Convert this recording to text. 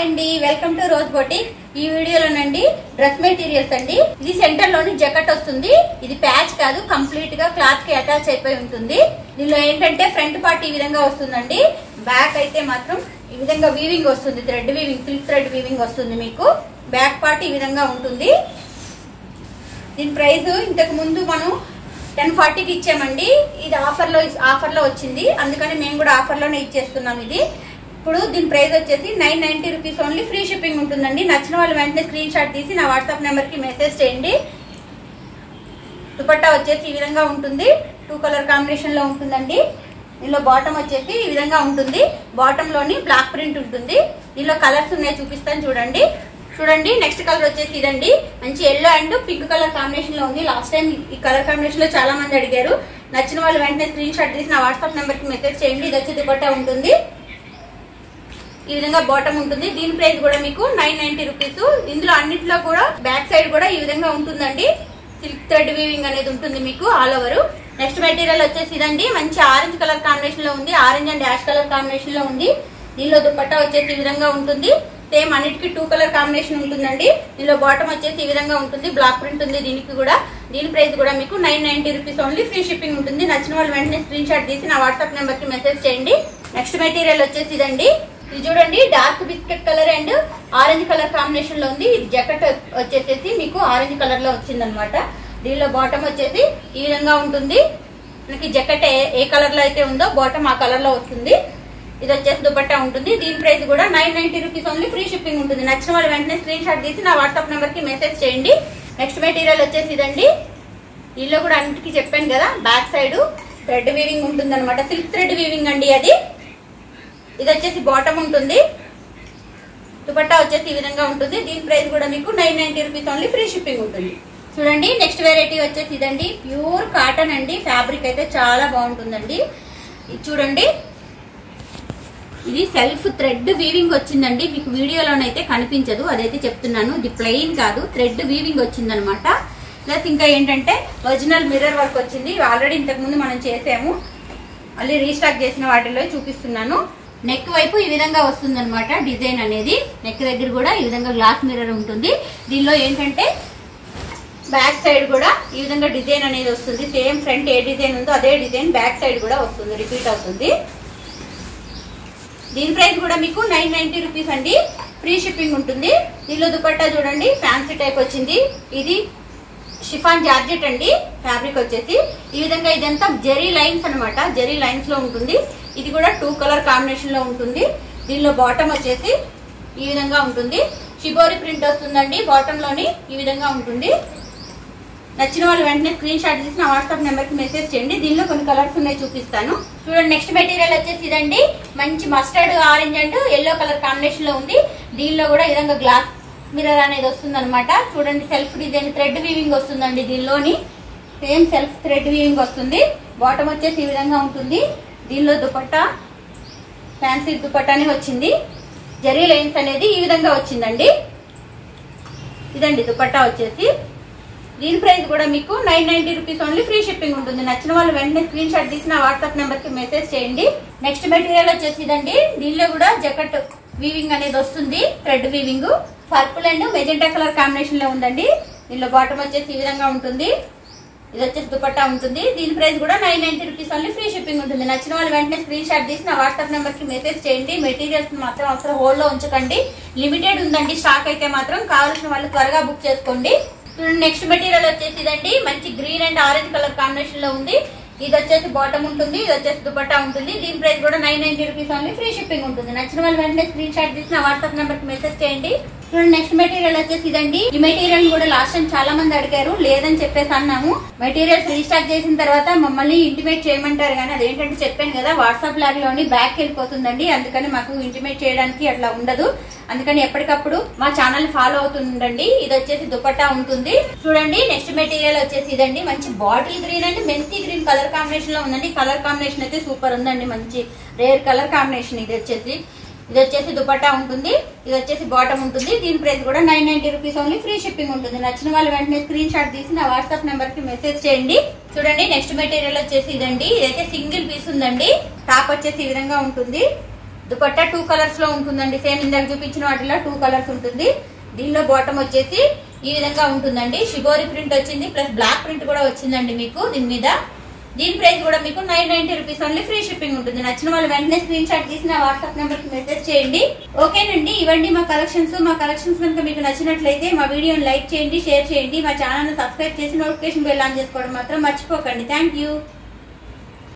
అండి welcome to rose బోటి ఈ వీడియోలోనండి డ్రెస్ మెటీరియల్స్ అండి ఇది సెంటర్ లోని జకెట్ వస్తుంది ఇది ప్యాచ్ కాదు కంప్లీట్ గా క్లాత్ కి అటాచ్ అయిపోయి ఉంటుంది దీనిలో ఏంటంటే ఫ్రంట్ పార్ట్ ఈ విధంగా వస్తుందండి బ్యాక్ అయితే మాత్రం ఈ విధంగా వీవింగ్ వస్తుంది thread weaving silk thread weaving వస్తుంది మీకు బ్యాక్ పార్ట్ ఈ విధంగా ఉంటుంది దీని ప్రైస్ ఇంతకు ముందు మనం టెన్ ఫార్టీకి ఇచ్చామండి ఇది ఆఫర్లో ఆఫర్లో వచ్చింది అందుకని మేము కూడా ఆఫర్లోనే ఇచ్చేస్తున్నాం ఇది ఇప్పుడు దీని ప్రైస్ వచ్చేసి nine ninety rupees only free shipping ఉంటుందండి నచ్చిన వాళ్ళు వెంటనే స్క్రీన్ షాట్ తీసి నా వాట్సాప్ నెంబర్కి మెసేజ్ చేయండి దుపట్టా వచ్చేసి ఈ విధంగా ఉంటుంది టూ కలర్ కాంబినేషన్ లో ఉంటుందండి దీనిలో బాటమ్ వచ్చేసి ఈ విధంగా ఉంటుంది బాటమ్ లోని బ్లాక్ ప్రింట్ ఉంటుంది దీనిలో కలర్స్ ఉన్నాయి చూపిస్తాను చూడండి చూడండి నెక్స్ట్ కలర్ వచ్చేసి ఇదండి మంచి yellow and pink colour combination లో ఉంది లాస్ట్ టైం ఈ కలర్ కాంబినేషన్ లో చాలా మంది అడిగారు నచ్చిన వాళ్ళు వెంటనే స్క్రీన్ షాట్ తీసి నా వాట్సాప్ నెంబర్ కి మెసేజ్ చేయండి ఇది వచ్చి దుపట్టా ఉంటుంది ఈ విధంగా బాటమ్ ఉంటుంది దీని ప్రైస్ కూడా మీకు నైన్ నైన్టీ రూపీస్ ఇందులో అన్నిట్లో కూడా బ్యాక్ సైడ్ కూడా ఈ విధంగా ఉంటుందండి సిల్క్ థ్రెడ్ వీవింగ్ అనేది ఉంటుంది మీకు ఆల్ ఓవర్ నెక్స్ట్ మెటీరియల్ వచ్చేసి ఇదండి మంచి ఆరెంజ్ కలర్ కాంబినేషన్ లో ఉంది orange and ash colour combination లో ఉంది దీనిలో దుపట్టా వచ్చేసి ఈ విధంగా ఉంటుంది సేమ్ అన్నిటికీ టూ కలర్ కాంబినేషన్ ఉంటుందండి దీనిలో బాటమ్ వచ్చేసి ఈ విధంగా ఉంటుంది బ్లాక్ ప్రింట్ ఉంది దీనికి కూడా దీని ప్రైస్ కూడా మీకు nine ninety rupees only free shipping ఉంటుంది నచ్చిన వాళ్ళు వెంటనే స్క్రీన్ షాట్ తీసి నా వాట్సాప్ నెంబర్ కి మెసేజ్ చేయండి నెక్స్ట్ మెటీరియల్ వచ్చేసి ఇదండి ఇది చూడండి dark biscuit colour and orange colour combination లో ఉంది ఇది జకెట్ వచ్చేసేసి మీకు ఆరెంజ్ కలర్ లో వచ్చింది అనమాట దీనిలో బాటమ్ వచ్చేసి ఈ విధంగా ఉంటుంది మనకి జకెట్ ఏ ఏ కలర్ లో అయితే ఉందో బాటమ్ ఆ కలర్ లో వస్తుంది ఇది వచ్చేసి దుపట్టా ఉంటుంది దీని ప్రైస్ కూడా nine ninety rupees only free shipping ఉంటుంది నచ్చిన వాళ్ళు వెంటనే స్క్రీన్ షాట్ తీసి నా వాట్సాప్ నెంబర్ కి మెసేజ్ చేయండి నెక్స్ట్ మెటీరియల్ వచ్చేసి ఇదండి దీనిలో కూడా అన్నిటికీ చెప్పాను కదా బ్యాక్ సైడ్ థ్రెడ్ వీవింగ్ ఉంటుంది అనమాట సిల్క్ థ్రెడ్ వీవింగ్ అండి అది ఇది వచ్చేసి బాటమ్ ఉంటుంది దుపట్టా వచ్చేసి ఈ విధంగా ఉంటుంది దీని ప్రైస్ కూడా మీకు nine ninety rupees only free shipping ఉంటుంది చూడండి నెక్స్ట్ వెరైటీ వచ్చేసి ఇదండి ప్యూర్ కాటన్ అండి ఫ్యాబ్రిక్ అయితే చాలా బాగుంటుందండి ఇది చూడండి ఇది సెల్ఫ్ థ్రెడ్ వీవింగ్ వచ్చిందండి మీకు వీడియోలోనైతే కనిపించదు అదైతే చెప్తున్నాను ఇది ప్లెయిన్ కాదు థ్రెడ్ వీవింగ్ వచ్చిందనమాట ప్లస్ ఇంకా ఏంటంటే ఒరిజినల్ మిర్రర్ వర్క్ వచ్చింది ఆల్రెడీ ఇంతకుముందు మనం చేసాము మళ్ళీ రీస్టాక్ చేసిన వాటిలో చూపిస్తున్నాను నెక్ వైపు ఈ విధంగా వస్తుంది అనమాట డిజైన్ అనేది నెక్ దగ్గర కూడా ఈ విధంగా గ్లాస్ మిర్రర్ ఉంటుంది దీనిలో ఏంటంటే బ్యాక్ సైడ్ కూడా ఈ విధంగా డిజైన్ అనేది వస్తుంది సేమ్ ఫ్రంట్ ఏ డిజైన్ ఉందో అదే డిజైన్ బ్యాక్ సైడ్ కూడా వస్తుంది రిపీట్ అవుతుంది దీని ప్రైస్ కూడా మీకు నైన్ నైన్టీ రూపీస్ అండి ఫ్రీ షిప్పింగ్ ఉంటుంది దీనిలో దుపట్టా చూడండి ఫ్యాన్సీ టైప్ వచ్చింది ఇది షిఫాన్ జార్జెట్ అండి ఫ్యాబ్రిక్ వచ్చేసి ఈ విధంగా ఇదంతా జెరీ లైన్స్ అన్నమాట జెరీ లైన్స్ లో ఉంటుంది ఇది కూడా టూ కలర్ కాంబినేషన్ లో ఉంటుంది దీనిలో బాటమ్ వచ్చేసి ఈ విధంగా ఉంటుంది షిబోరి ప్రింట్ వస్తుందండి బాటమ్ లోని ఈ విధంగా ఉంటుంది నచ్చిన వాళ్ళు వెంటనే స్క్రీన్ షాట్ తీసి నా వాట్సాప్ నెంబర్ కి మెసేజ్ చేయండి దీనిలో కొన్ని కలర్స్ ఉన్నాయి చూపిస్తాను చూడండి నెక్స్ట్ మెటీరియల్ వచ్చేసి ఇదండి మంచి mustard orange and yellow colour combination లో ఉంది దీనిలో కూడా ఈ విధంగా గ్లాస్ మిర్రర్ అనేది వస్తుంది అనమాట చూడండి సెల్ఫ్ డిజైన్ థ్రెడ్ వీవింగ్ వస్తుందండి దీనిలోని సేమ్ సెల్ఫ్ థ్రెడ్ వీవింగ్ వస్తుంది బాటమ్ వచ్చేసి ఈ విధంగా ఉంటుంది దీనిలో దుపట్టా ఫ్యాన్సీ దుపట్టానే వచ్చింది జరీ లైన్స్ అనేది ఈ విధంగా వచ్చిందండి ఇదండి దుపట్టా వచ్చేసి దీని ప్రైస్ కూడా మీకు nine ninety rupees only free shipping ఉంటుంది నచ్చిన వాళ్ళు వెంటనే స్క్రీన్ షాట్ తీసి నా వాట్సాప్ నెంబర్ కి మెసేజ్ చేయండి నెక్స్ట్ మెటీరియల్ వచ్చేసి ఇదండి దీనిలో కూడా జకెట్ వీవింగ్ అనేది వస్తుంది thread weaving purple and magenta colour combination లో ఉందండి దీనిలో బాటమ్ వచ్చేసి ఈ విధంగా ఉంటుంది ఇది వచ్చేసి దుపట్టా ఉంటుంది దీని ప్రైస్ కూడా nine ninety rupees only free shipping ఉంటుంది నచ్చిన వాళ్ళు వెంటనే స్క్రీన్ షాట్ తీసి నా వాట్సాప్ నెంబర్ కి మెసేజ్ చేయండి మెటీరియల్స్ మాత్రం అసలు హోల్డ్ లో ఉంచకండి లిమిటెడ్ ఉందండి స్టాక్ అయితే మాత్రం కావాల్సిన వాళ్ళు త్వరగా బుక్ చేసుకోండి నెక్స్ట్ మెటీరియల్ వచ్చేసి ఇదండి మంచి green and orange colour combination లో ఉంది ఇది వచ్చేసి బాటమ్ ఉంటుంది ఇది వచ్చేసి దుపట్టా ఉంటుంది దీని ప్రైస్ కూడా nine ninety rupees only free shipping ఉంటుంది నచ్చిన వాళ్ళు వెంటనే స్క్రీన్ షాట్ తీసి నా వాట్సాప్ నెంబర్ కి మెసేజ్ చేయండి చూడండి నెక్స్ట్ మెటీరియల్ వచ్చేసి ఇదండి ఈ మెటీరియల్ కూడా లాస్ట్ టైం చాలా మంది అడిగారు లేదని చెప్పేసి అన్నాము మెటీరియల్స్ రీస్టాక్ చేసిన తర్వాత మమ్మల్ని ఇంటిమేట్ చేయమంటారు కానీ అదేంటంటే చెప్పాను కదా వాట్సాప్ లాగ్ లోని బ్యాక్ వెళ్ళిపోతుందండి అందుకని మాకు ఇంటిమేట్ చేయడానికి అట్లా ఉండదు అందుకని ఎప్పటికప్పుడు మా ఛానల్ ఫాలో అవుతుండండి ఇది వచ్చేసి దుపట్టా ఉంటుంది చూడండి నెక్స్ట్ మెటీరియల్ వచ్చేసి ఇదండి మంచి బాటిల్ గ్రీన్ అండ్ మెంతి గ్రీన్ కలర్ కాంబినేషన్ లో ఉందండి కలర్ కాంబినేషన్ అయితే సూపర్ ఉందండి మంచి రేర్ కలర్ కాంబినేషన్ ఇది వచ్చేసి ఇది వచ్చేసి దుపట్టా ఉంటుంది ఇది వచ్చేసి బాటమ్ ఉంటుంది దీని ప్రైస్ కూడా nine ninety rupees only free shipping ఉంటుంది నచ్చిన వాళ్ళు వెంటనే స్క్రీన్ షాట్ తీసి నా వాట్సాప్ నెంబర్ కి మెసేజ్ చేయండి చూడండి నెక్స్ట్ మెటీరియల్ వచ్చేసి ఇదండి ఇదైతే సింగిల్ పీస్ ఉందండి టాప్ వచ్చేసి ఈ విధంగా ఉంటుంది దుపట్టా టూ కలర్స్ లో ఉంటుందండి సేమ్ ఇందాక చూపించిన వాటిలో టూ కలర్స్ ఉంటుంది దీనిలో బాటమ్ వచ్చేసి ఈ విధంగా ఉంటుందండి షిబోరి ప్రింట్ వచ్చింది ప్లస్ బ్లాక్ ప్రింట్ కూడా వచ్చిందండి మీకు దీని మీద దీని ప్రైస్ కూడా మీకు nine ninety rupees only free shipping ఉంటుంది నచ్చిన వాళ్ళు వెంటనే స్క్రీన్ షాట్ తీసి నా వాట్సాప్ నెంబర్ కి మెసేజ్ చేయండి ఓకేనండి ఇవ్వండి మా కలెక్షన్స్ మా కలెక్షన్స్ కనుక మీకు నచ్చినట్లయితే మా వీడియోని లైక్ చేయండి షేర్ చేయండి మా ఛానల్ సబ్స్క్రైబ్ చేసి నోటిఫికేషన్ బెల్ ఆన్ చేసుకోవడం మాత్రం మర్చిపోకండి థ్యాంక్ యూ